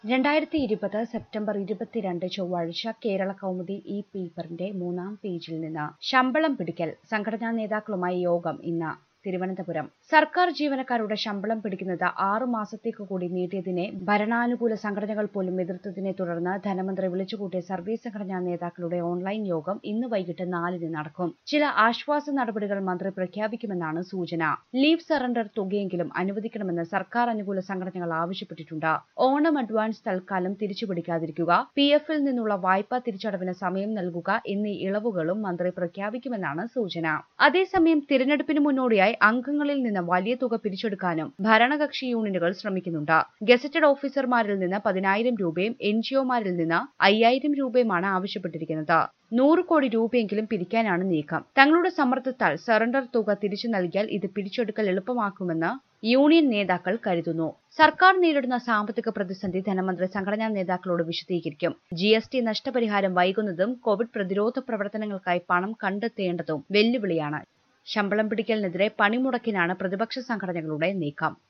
രണ്ടായിരത്തി ഇരുപത് സെപ്റ്റംബർ ഇരുപത്തിരണ്ട് ചൊവ്വാഴ്ച കേരള കൗമുദി ഈ പേപ്പറിന്റെ മൂന്നാം പേജിൽ നിന്ന് ശമ്പളം പിടിക്കൽ സംഘടനാ നേതാക്കളുമായി യോഗം ഇന്ന് തിരുവനന്തപുരം സർക്കാർ ജീവനക്കാരുടെ ശമ്പളം പിടിക്കുന്നത് ആറു മാസത്തേക്ക് കൂടി നീട്ടിയതിനെ ഭരണാനുകൂല സംഘടനകൾ പോലും എതിർത്തതിനെ തുടർന്ന് ധനമന്ത്രി വിളിച്ചുകൂട്ടിയ സർവീസ് സംഘടനാ നേതാക്കളുടെ ഓൺലൈൻ യോഗം ഇന്ന് വൈകിട്ട് നാലിന് നടക്കും ചില ആശ്വാസ നടപടികൾ മന്ത്രി പ്രഖ്യാപിക്കുമെന്നാണ് സൂചന ലീവ് സറണ്ടർ തുകയെങ്കിലും അനുവദിക്കണമെന്ന് സർക്കാർ അനുകൂല സംഘടനകൾ ആവശ്യപ്പെട്ടിട്ടുണ്ട് ഓണം അഡ്വാൻസ് തൽക്കാലം തിരിച്ചുപിടിക്കാതിരിക്കുക പി എഫിൽ നിന്നുള്ള വായ്പാ തിരിച്ചടവിന് സമയം നൽകുക എന്നീ ഇളവുകളും മന്ത്രി പ്രഖ്യാപിക്കുമെന്നാണ് സൂചന അതേസമയം തിരഞ്ഞെടുപ്പിന് മുന്നോടിയായി അംഗങ്ങളിൽ നിന്ന് വലിയ തുക പിരിച്ചെടുക്കാനും ഭരണകക്ഷി യൂണിയനുകൾ ശ്രമിക്കുന്നുണ്ട് ഗസറ്റഡ് ഓഫീസർമാരിൽ നിന്ന് പതിനായിരം രൂപയും എൻജിഒമാരിൽ നിന്ന് അയ്യായിരം രൂപയുമാണ് ആവശ്യപ്പെട്ടിരിക്കുന്നത് നൂറ് കോടി രൂപയെങ്കിലും പിരിക്കാനാണ് നീക്കം തങ്ങളുടെ സമ്മർദ്ദത്താൽ സറണ്ടർ തുക തിരിച്ചു നൽകിയാൽ ഇത് പിടിച്ചെടുക്കൽ എളുപ്പമാക്കുമെന്ന് യൂണിയൻ നേതാക്കൾ കരുതുന്നു സർക്കാർ നേരിടുന്ന സാമ്പത്തിക പ്രതിസന്ധി ധനമന്ത്രി സംഘടനാ നേതാക്കളോട് വിശദീകരിക്കും ജി എസ് ടി നഷ്ടപരിഹാരം വൈകുന്നതും കോവിഡ് പ്രതിരോധ പ്രവർത്തനങ്ങൾക്കായി പണം കണ്ടെത്തേണ്ടതും വെല്ലുവിളിയാണ് ശമ്പളം പിടിക്കലിനെതിരെ പണിമുടക്കിനാണ് പ്രതിപക്ഷ സംഘടനകളുടെ നീക്കം